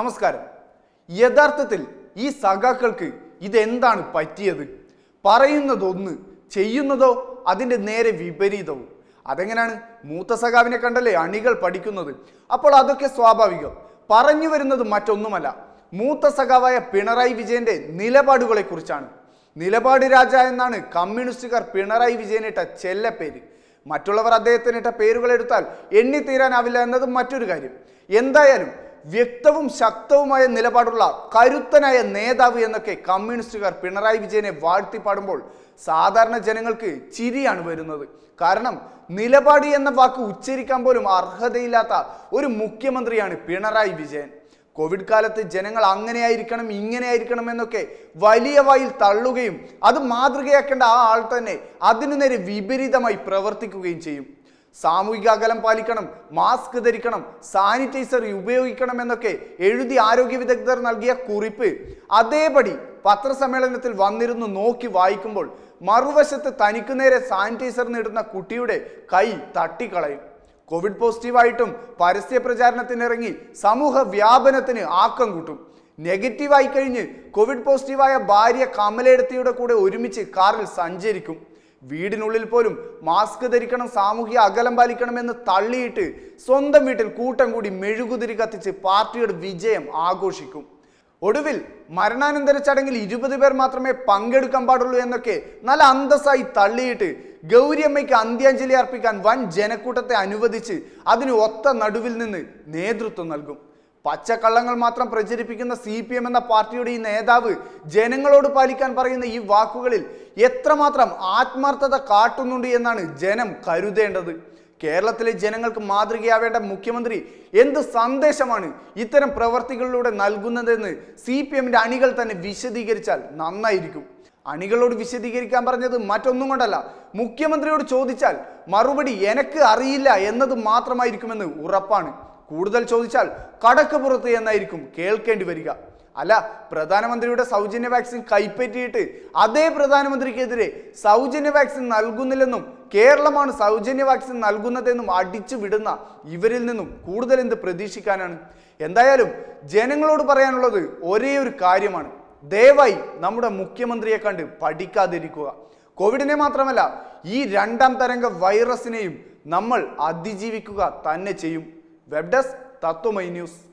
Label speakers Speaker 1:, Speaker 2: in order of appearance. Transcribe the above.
Speaker 1: നമസ്കാരം യഥാർത്ഥത്തിൽ ഈ സഖാക്കൾക്ക് ഇതെന്താണ് പറ്റിയത് പറയുന്നതൊന്ന് ചെയ്യുന്നതോ അതിൻ്റെ നേരെ വിപരീതവും അതെങ്ങനെയാണ് മൂത്ത സഖാവിനെ കണ്ടല്ലേ അണികൾ പഠിക്കുന്നത് അപ്പോൾ അതൊക്കെ സ്വാഭാവികം പറഞ്ഞു വരുന്നത് മറ്റൊന്നുമല്ല മൂത്ത സഖാവായ പിണറായി വിജയന്റെ നിലപാടുകളെ കുറിച്ചാണ് നിലപാട് രാജ എന്നാണ് കമ്മ്യൂണിസ്റ്റുകാർ പിണറായി വിജയനിട്ട ചെല്ലപ്പേര് മറ്റുള്ളവർ അദ്ദേഹത്തിന് ഇട്ട പേരുകൾ എടുത്താൽ എണ്ണിത്തീരാനാവില്ല എന്നത് മറ്റൊരു കാര്യം എന്തായാലും വ്യക്തവും ശക്തവുമായ നിലപാടുള്ള കരുത്തനായ നേതാവ് എന്നൊക്കെ കമ്മ്യൂണിസ്റ്റുകാർ പിണറായി വിജയനെ വാഴ്ത്തിപ്പാടുമ്പോൾ സാധാരണ ജനങ്ങൾക്ക് ചിരിയാണ് വരുന്നത് കാരണം നിലപാട് എന്ന വാക്ക് ഉച്ചരിക്കാൻ പോലും അർഹതയില്ലാത്ത ഒരു മുഖ്യമന്ത്രിയാണ് പിണറായി വിജയൻ കോവിഡ് കാലത്ത് ജനങ്ങൾ അങ്ങനെയായിരിക്കണം ഇങ്ങനെയായിരിക്കണം എന്നൊക്കെ വലിയ വായിൽ തള്ളുകയും അത് മാതൃകയാക്കേണ്ട ആ ആൾ തന്നെ അതിനു നേരെ വിപരീതമായി പ്രവർത്തിക്കുകയും ചെയ്യും സാമൂഹിക അകലം പാലിക്കണം മാസ്ക് ധരിക്കണം സാനിറ്റൈസർ ഉപയോഗിക്കണം എന്നൊക്കെ എഴുതി ആരോഗ്യ വിദഗ്ധർ നൽകിയ കുറിപ്പ് അതേപടി പത്രസമ്മേളനത്തിൽ വന്നിരുന്നു നോക്കി വായിക്കുമ്പോൾ മറുവശത്ത് തനിക്കു നേരെ സാനിറ്റൈസർ നേടുന്ന കുട്ടിയുടെ കൈ തട്ടിക്കളയും കോവിഡ് പോസിറ്റീവായിട്ടും പരസ്യ പ്രചാരണത്തിനിറങ്ങി സമൂഹ വ്യാപനത്തിന് ആക്കം കൂട്ടും നെഗറ്റീവായി കഴിഞ്ഞ് കോവിഡ് പോസിറ്റീവായ ഭാര്യ കമലെടുത്തിയുടെ കൂടെ ഒരുമിച്ച് കാറിൽ സഞ്ചരിക്കും വീടിനുള്ളിൽ പോലും മാസ്ക് ധരിക്കണം സാമൂഹിക അകലം പാലിക്കണം എന്ന് തള്ളിയിട്ട് സ്വന്തം വീട്ടിൽ കൂട്ടം കൂടി മെഴുകുതിരി കത്തിച്ച് പാർട്ടിയുടെ വിജയം ആഘോഷിക്കും ഒടുവിൽ മരണാനന്തര ചടങ്ങിൽ ഇരുപത് പേർ മാത്രമേ പങ്കെടുക്കാൻ പാടുള്ളൂ എന്നൊക്കെ നല്ല അന്തസ്സായി തള്ളിയിട്ട് ഗൗരിയമ്മയ്ക്ക് അന്ത്യാഞ്ജലി അർപ്പിക്കാൻ വൻ ജനക്കൂട്ടത്തെ അനുവദിച്ച് അതിന് ഒത്ത നടുവിൽ നിന്ന് നേതൃത്വം നൽകും പച്ചക്കള്ളങ്ങൾ മാത്രം പ്രചരിപ്പിക്കുന്ന സി പി എം എന്ന പാർട്ടിയുടെ ഈ നേതാവ് ജനങ്ങളോട് പാലിക്കാൻ പറയുന്ന ഈ വാക്കുകളിൽ എത്രമാത്രം ആത്മാർത്ഥത കാട്ടുന്നുണ്ട് എന്നാണ് ജനം കരുതേണ്ടത് കേരളത്തിലെ ജനങ്ങൾക്ക് മാതൃകയാവേണ്ട മുഖ്യമന്ത്രി എന്ത് സന്ദേശമാണ് ഇത്തരം പ്രവർത്തികളിലൂടെ നൽകുന്നതെന്ന് സി പി എമ്മിന്റെ അണികൾ തന്നെ വിശദീകരിച്ചാൽ നന്നായിരിക്കും അണികളോട് വിശദീകരിക്കാൻ പറഞ്ഞത് മറ്റൊന്നും കൊണ്ടല്ല മുഖ്യമന്ത്രിയോട് ചോദിച്ചാൽ മറുപടി എനക്ക് അറിയില്ല എന്നത് മാത്രമായിരിക്കുമെന്ന് ഉറപ്പാണ് കൂടുതൽ ചോദിച്ചാൽ കടക്ക് പുറത്ത് എന്നായിരിക്കും കേൾക്കേണ്ടി വരിക അല്ല പ്രധാനമന്ത്രിയുടെ സൗജന്യ വാക്സിൻ കൈപ്പറ്റിയിട്ട് അതേ പ്രധാനമന്ത്രിക്കെതിരെ സൗജന്യ വാക്സിൻ നൽകുന്നില്ലെന്നും കേരളമാണ് സൗജന്യ വാക്സിൻ നൽകുന്നതെന്നും അടിച്ചു വിടുന്ന ഇവരിൽ നിന്നും കൂടുതൽ എന്ത് പ്രതീക്ഷിക്കാനാണ് എന്തായാലും ജനങ്ങളോട് പറയാനുള്ളത് ഒരേ ഒരു കാര്യമാണ് ദയവായി നമ്മുടെ മുഖ്യമന്ത്രിയെ കണ്ട് പഠിക്കാതിരിക്കുക കോവിഡിനെ മാത്രമല്ല ഈ രണ്ടാം തരംഗ വൈറസിനെയും നമ്മൾ അതിജീവിക്കുക തന്നെ ചെയ്യും വെബ് ഡെസ്ക് തത്വമൈ ന്യൂസ്